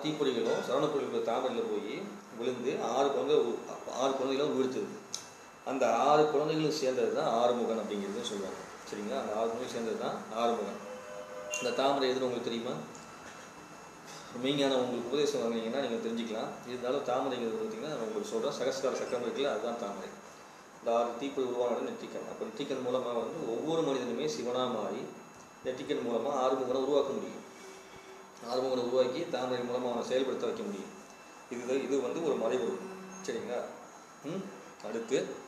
தீப்பொறிகளும் சரவணப்பொருள் தாமரையில் போய் விழுந்து ஆறு குழந்தை உ- ஆறு குழந்தைகளும் உயிர்த்துது அந்த ஆறு குழந்தைகளும் சேர்ந்தது தான் ஆறுமுகன் அப்படிங்கிறது சொல்லுவாங்க சரிங்களா அந்த ஆறு குழந்தைகளும் சேர்ந்தது தான் ஆறுமுகன் இந்த தாமரை எதுன்னு உங்களுக்கு தெரியுமா மெய்ஞானம் உங்களுக்கு உபதேசம் வாங்கினீங்கன்னா நீங்கள் தெரிஞ்சுக்கலாம் இருந்தாலும் தாமரைங்கிறது பார்த்தீங்கன்னா நான் உங்களுக்கு சொல்கிறேன் சகஸ்கார சக்கரம் இருக்குல்ல அதுதான் தாமரை இந்த ஆறு தீப்பொறி உருவானது நெற்றிக்கண் அப்போ நெற்றிக்கண் மூலமாக வந்து ஒவ்வொரு மனிதனுமே சிவனா மாறி நெற்றிக்கண் மூலமாக ஆறுமுகனை உருவாக்க முடியும் ஆறுமுகனை உருவாக்கி தாமரை மூலமாக அவனை செயல்படுத்த வைக்க முடியும் இது இது வந்து ஒரு மறைபொருள் சரிங்களா ம் அடுத்து